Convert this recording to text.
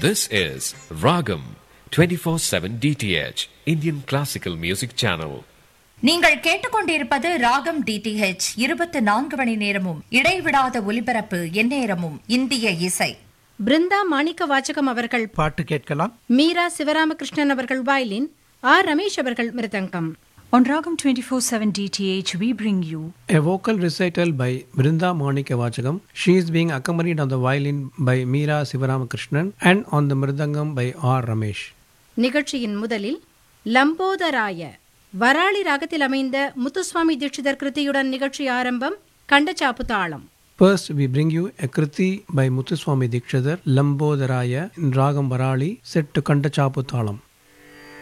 This is Ragam 24/7 DTH Indian Classical Music Channel. நீங்கள் கேட்டுக்கொண்டிருப்பது ராகம் டிடிஹெச் இருபத்தி நான்கு மணி நேரமும் இடைவிடாத ஒலிபரப்பு எந்நேரமும் இந்திய இசை பிருந்தா மாணிக்க வாச்சகம் அவர்கள் பாட்டு கேட்கலாம் மீரா சிவராமகிருஷ்ணன் அவர்கள் வயலின் ஆர் ரமேஷ் அவர்கள் மிருதங்கம் On Ragam 24/7 DTH, we bring you A vocal recital by Brinda Monika Vachagam. She is being accompanied on the violin by Meera Sivaramakrishnan and on the mridangam by R. Ramesh. நிகழ்ச்சியின் முதலில் லம்போதராய வராளி ராகத்தில் அமைந்த முத்துசுவாமி தீட்சிதர் கிருதியுடன் நிகழ்ச்சி ஆரம்பம் கண்டச்சாப்பு தாளம் First, we bring you a Kriti by Muthuswami Dikshadhar, Lambodharaya in Ragam Varali, set to Kantachapu Thalam.